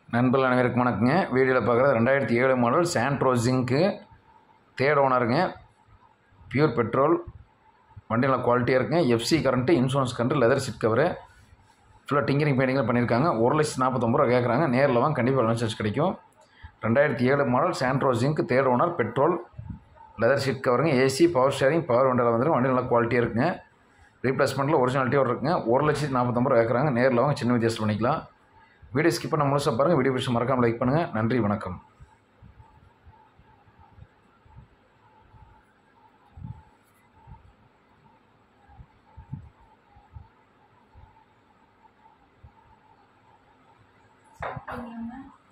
நண்பர்கள் அனைவருக்கும் வணக்கங்க வீடியோவில் பார்க்குறது ரெண்டாயிரத்தி ஏழு மாடல் சாண்ட்ரோ ஜிங்க்கு தேர்ட் ஓனருங்க பியூர் பெட்ரோல் வண்டி நல்லா குவாலிட்டியாக இருக்குங்க FC current insurance current leather seat cover ஃபுல்லாக டிங்கரிங் பெயிண்டிங்கில் பண்ணியிருக்காங்க ஒரு லட்சத்து நாற்பத்தொம்பது ரூபா கேட்குறாங்க நேரில் வாங்க கண்டிப்பாக அலவன்சஸ் கிடைக்கும் ரெண்டாயிரத்தி ஏழு model Santro Xing third owner petrol leather seat கவருங்க ஏசி பவர் ஷேரிங் பவர் வண்டியில் வந்துடும் வண்டி நல்லா குவாலிட்டியாக இருக்குங்க ரீப்ளேஸ்மெண்ட்டில் ஒரிஜினாலிட்டியோட இருக்குங்க ஒரு லட்சத்து நாற்பத்தொம்பது ரூபா கேட்குறாங்க நேரில் வாங்க சின்ன வித்தியாசம் பண்ணிக்கலாம் வீடியோ ஸ்கிப் பண்ண முழுசாக பாருங்கள் வீடியோ பிடிச்சி மறக்காமல் லைக் பண்ணுங்கள் நன்றி வணக்கம் சாப்பிட்டீங்களாங்க